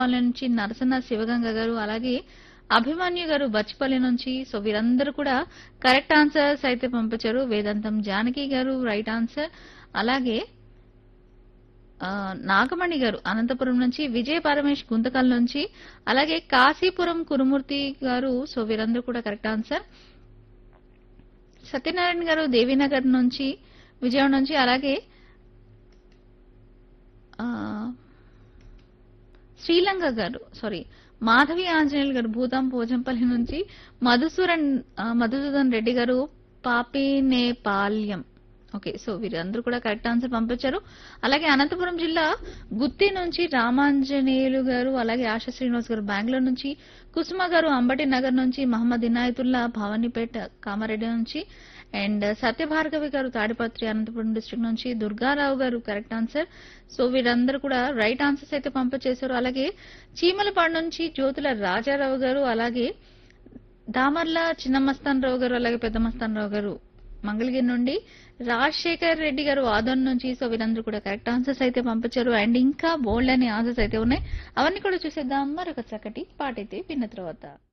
colony నుంచి నరసన్న శివగంగ గారు అలాగే అభిమన్యు గారు బచ్చిపల్లి నుంచి సో వీరందరూ కూడా కరెక్ట్ ఆన్సర్స్ అయితే పంపించారు వేదాంతం జానకి గారు రైట్ ఆన్సర్ అలాగే ఆ, నాగమణి గారు అనంతపురం నుంచి విజయ పరమేష్ గుంతకల్ నుంచి అలాగే కాశీపురం కురుమూర్తి గారు సో వీరందరూ కూడా కరెక్ట్ ఆన్సర్ సత్యనారాయణ గారు దేవీనగర్ నుంచి విజయవాడ నుంచి అలాగే ఆ, శ్రీలంక గారు సారీ మాధవి ఆంజనేయులు గారు భూతాం పోచంపల్లి నుంచి మధుసూరన్ ఆ, మధుసూదన్ రెడ్డి గారు పాపినేపాల్యం ఓకే సో వీరందరూ కూడా కరెక్ట్ ఆన్సర్ పంపించారు అలాగే అనంతపురం జిల్లా గుత్తి నుంచి రామాంజనేయులు గారు అలాగే ఆశా శ్రీనివాస్ గారు బెంగళూరు నుంచి కుసుమ గారు అంబటి నగర్ నుంచి మహమ్మద్ ఇనాయతుల్లా భవానీపేట కామారెడ్డి నుంచి అండ్ సత్యభార్గవి గారు తాడిపత్రి అనంతపురం డిస్ట్రిక్ట్ నుంచి దుర్గారావు గారు కరెక్ట్ ఆన్సర్ సో వీరందరూ కూడా రైట్ ఆన్సర్స్ అయితే పంపించేశారు అలాగే చీమలపాడు నుంచి జ్యోతుల రాజారావు గారు అలాగే దామర్ల చిన్నమస్తాన్ రావు గారు అలాగే పెద్ద మస్తాన్ రావు గారు మంగళగిరి నుండి రాజశేఖర్ రెడ్డి గారు ఆదోన్ నుంచి సో వీరందరూ కూడా కరెక్ట్ ఆన్సర్స్ అయితే పంపించారు అండ్ ఇంకా బోల్డ్ అనే ఆన్సర్స్ అయితే ఉన్నాయి అవన్నీ కూడా చూసేద్దాం మరొక చక్కటి పాట అయితే విన్న తర్వాత